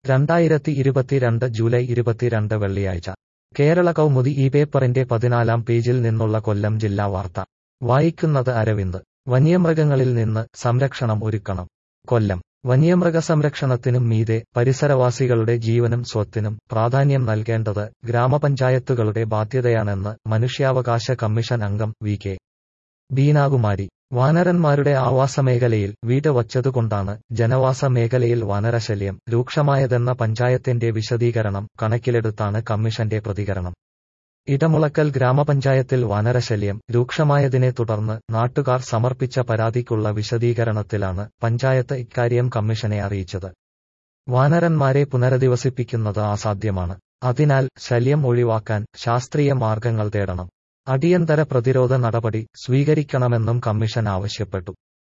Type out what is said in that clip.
രണ്ടായിരത്തി ഇരുപത്തിരണ്ട് ജൂലൈ ഇരുപത്തിരണ്ട് വെള്ളിയാഴ്ച കേരള കൗമുദി ഈ പേപ്പറിന്റെ പതിനാലാം പേജിൽ നിന്നുള്ള കൊല്ലം ജില്ലാ വാർത്ത വായിക്കുന്നത് അരവിന്ദ് വന്യമൃഗങ്ങളിൽ നിന്ന് സംരക്ഷണം ഒരുക്കണം കൊല്ലം വന്യമൃഗ സംരക്ഷണത്തിനും മീതെ പരിസരവാസികളുടെ ജീവനും സ്വത്തിനും പ്രാധാന്യം നൽകേണ്ടത് ഗ്രാമപഞ്ചായത്തുകളുടെ ബാധ്യതയാണെന്ന് മനുഷ്യാവകാശ കമ്മീഷൻ അംഗം വി കെ ബീനാകുമാരി വാനരന്മാരുടെ ആവാസമേഖലയിൽ വീട് വച്ചതുകൊണ്ടാണ് ജനവാസ മേഖലയിൽ വാനരശല്യം രൂക്ഷമായതെന്ന പഞ്ചായത്തിന്റെ വിശദീകരണം കണക്കിലെടുത്താണ് കമ്മീഷന്റെ പ്രതികരണം ഇടമുളക്കൽ ഗ്രാമപഞ്ചായത്തിൽ വാനരശല്യം രൂക്ഷമായതിനെ തുടർന്ന് നാട്ടുകാർ സമർപ്പിച്ച പരാതിക്കുള്ള വിശദീകരണത്തിലാണ് പഞ്ചായത്ത് ഇക്കാര്യം കമ്മീഷനെ അറിയിച്ചത് വാനരന്മാരെ പുനരധിവസിപ്പിക്കുന്നത് അസാധ്യമാണ് അതിനാൽ ശല്യം ഒഴിവാക്കാൻ ശാസ്ത്രീയ മാർഗങ്ങൾ തേടണം അടിയന്തര പ്രതിരോധ നടപടി സ്വീകരിക്കണമെന്നും കമ്മീഷൻ ആവശ്യപ്പെട്ടു